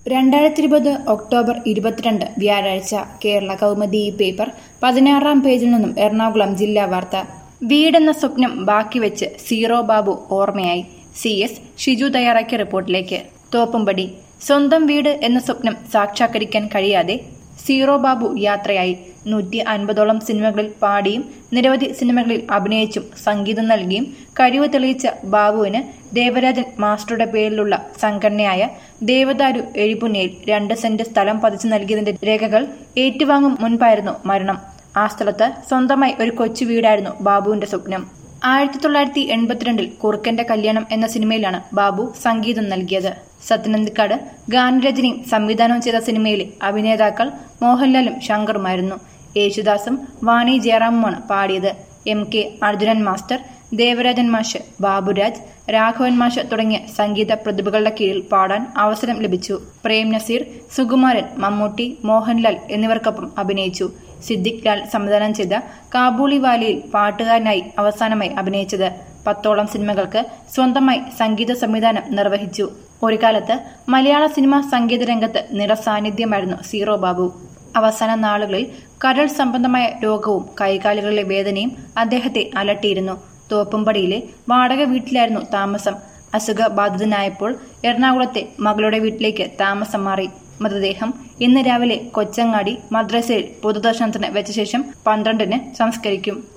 രണ്ടായിരത്തി ഇരുപത് ഒക്ടോബർ ഇരുപത്തിരണ്ട് വ്യാഴാഴ്ച കേരള കൗമുദി പേപ്പർ പതിനാറാം പേജിൽ നിന്നും എറണാകുളം ജില്ലാ വാർത്ത വീടെന്ന സ്വപ്നം ബാക്കിവെച്ച് സീറോ ബാബു ഓർമ്മയായി സി എസ് ഷിജു തയ്യാറാക്കിയ റിപ്പോർട്ടിലേക്ക് തോപ്പുംപടി സ്വന്തം വീട് എന്ന സ്വപ്നം സാക്ഷാത്കരിക്കാൻ കഴിയാതെ സീറോ ബാബു യാത്രയായി നൂറ്റി അൻപതോളം സിനിമകളിൽ പാടിയും നിരവധി സിനിമകളിൽ അഭിനയിച്ചും സംഗീതം നൽകിയും കഴിവ് തെളിയിച്ച ബാബുവിന് ദേവരാജൻ മാസ്റ്ററുടെ പേരിലുള്ള സംഘടനയായ ദേവദാരു എഴിപുന്നയിൽ രണ്ട് സെന്റ് സ്ഥലം പതിച്ചു നൽകിയതിന്റെ രേഖകൾ ഏറ്റുവാങ്ങും മുൻപായിരുന്നു മരണം ആ സ്ഥലത്ത് സ്വന്തമായി ഒരു കൊച്ചു വീടായിരുന്നു ബാബുവിന്റെ സ്വപ്നം ആയിരത്തി തൊള്ളായിരത്തി എൺപത്തിരണ്ടിൽ കുറുക്കന്റെ കല്യാണം എന്ന സിനിമയിലാണ് ബാബു സംഗീതം നൽകിയത് സത്യനന്ദിക്കാട് ഗാനരചനയും സംവിധാനവും ചെയ്ത സിനിമയിലെ അഭിനേതാക്കൾ മോഹൻലാലും ശങ്കറുമായിരുന്നു യേശുദാസും വാണി ജയറാമുമാണ് പാടിയത് M K Arjunan master Devarajan മാഷ് ബാബുരാജ് രാഘവൻ മാഷ് തുടങ്ങിയ സംഗീത പ്രതിഭകളുടെ കീഴിൽ പാടാൻ അവസരം ലഭിച്ചു പ്രേം നസീർ സുകുമാരൻ മമ്മൂട്ടി മോഹൻലാൽ എന്നിവർക്കൊപ്പം അഭിനയിച്ചു സിദ്ദിഖ് ലാൽ സംവിധാനം ചെയ്ത കാബൂളി വാലിയിൽ പാട്ടുകാരനായി അവസാനമായി അഭിനയിച്ചത് പത്തോളം സിനിമകൾക്ക് സ്വന്തമായി സംഗീത സംവിധാനം നിർവഹിച്ചു ഒരു കാലത്ത് മലയാള സിനിമാ സംഗീത രംഗത്ത് നിറസാന്നിധ്യമായിരുന്നു സീറോ ബാബു അവസാന നാളുകളിൽ കരൾ സംബന്ധമായ രോഗവും കൈകാലുകളിലെ വേദനയും അദ്ദേഹത്തെ അലട്ടിയിരുന്നു തോപ്പുംപടിയിലെ വാടക വീട്ടിലായിരുന്നു താമസം അസുഖബാധിതനായപ്പോൾ എറണാകുളത്തെ മകളുടെ വീട്ടിലേക്ക് താമസം മാറി മൃതദേഹം ഇന്ന് രാവിലെ കൊച്ചങ്ങാടി മദ്രസയിൽ പൊതുദർശനത്തിന് വെച്ച ശേഷം പന്ത്രണ്ടിന് സംസ്കരിക്കും